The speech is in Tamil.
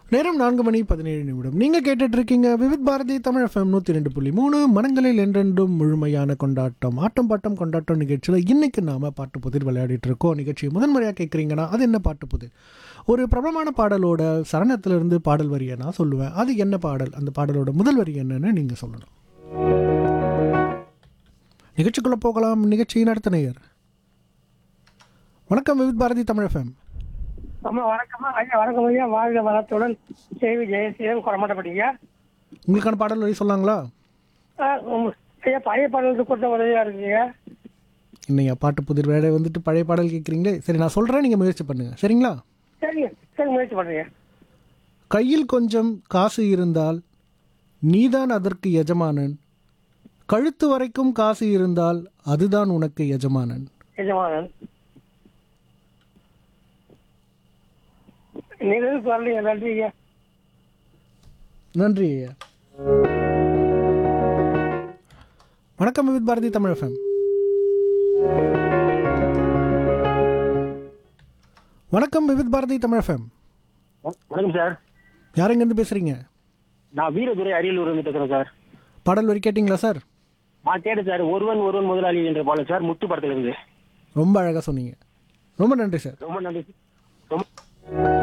நேரம் நான்கு மணி பதினேழு நிமிடம் நீங்கள் கேட்டுட்டு இருக்கீங்க விவித் பாரதி தமிழ் எஃப்எம் நூற்றி ரெண்டு புள்ளி மூணு மனங்களில் என்றென்றும் முழுமையான கொண்டாட்டம் ஆட்டம் பாட்டம் கொண்டாட்டம் நிகழ்ச்சியில் இன்னைக்கு நாம பாட்டு புதிர் விளையாடிட்டு இருக்கோம் நிகழ்ச்சி முதன்முறையாக கேட்குறீங்கன்னா அது என்ன பாட்டு புதிர் ஒரு பிரபலமான பாடலோட சரணத்திலிருந்து பாடல் வரியை நான் சொல்லுவேன் அது என்ன பாடல் அந்த பாடலோட முதல் வரி என்னன்னு நீங்கள் சொல்லணும் நிகழ்ச்சிக்குள்ளே போகலாம் நிகழ்ச்சியின் அடுத்த நேயர் வணக்கம் விவித் பாரதி தமிழ் எஃப்எம் அம்மா வணக்கம்மா ஐயா வணக்கம் ஐயா வாழ்க வளத்துடன் சேவி ஜெயசீலம் குறமாட்டப்பட்டீங்க உங்களுக்கான பாடல் வரி சொல்லாங்களா ஐயா பழைய பாடலுக்கு கொடுத்த உதவியா இருக்குங்க இன்னைக்கு பாட்டு புதிர் வேலை வந்துட்டு பழைய பாடல் கேட்குறீங்களே சரி நான் சொல்கிறேன் நீங்கள் முயற்சி பண்ணுங்கள் சரிங்களா சரிங்க சரி முயற்சி பண்ணுறீங்க கையில் கொஞ்சம் காசு இருந்தால் நீதான் அதற்கு எஜமானன் கழுத்து வரைக்கும் காசு இருந்தால் அதுதான் உனக்கு எஜமானன் எஜமானன் நிகழ்வு வரலைங்க நன்றி ஐயா நன்றி ஐயா வணக்கம் விவித் பாரதி தமிழ் எஃப்எம் வணக்கம் விவித் பாரதி தமிழ் எஃப்எம் வணக்கம் சார் யார் எங்கேருந்து பேசுகிறீங்க நான் வீரதுரை அரியலூர் இருந்து பேசுறேன் சார் பாடல் வரி கேட்டிங்களா சார் நான் கேட்டேன் சார் ஒருவன் ஒருவன் முதலாளி என்ற பாடல் சார் முத்து படத்துல இருந்து ரொம்ப அழகாக சொன்னீங்க ரொம்ப நன்றி சார் ரொம்ப நன்றி ரொம்ப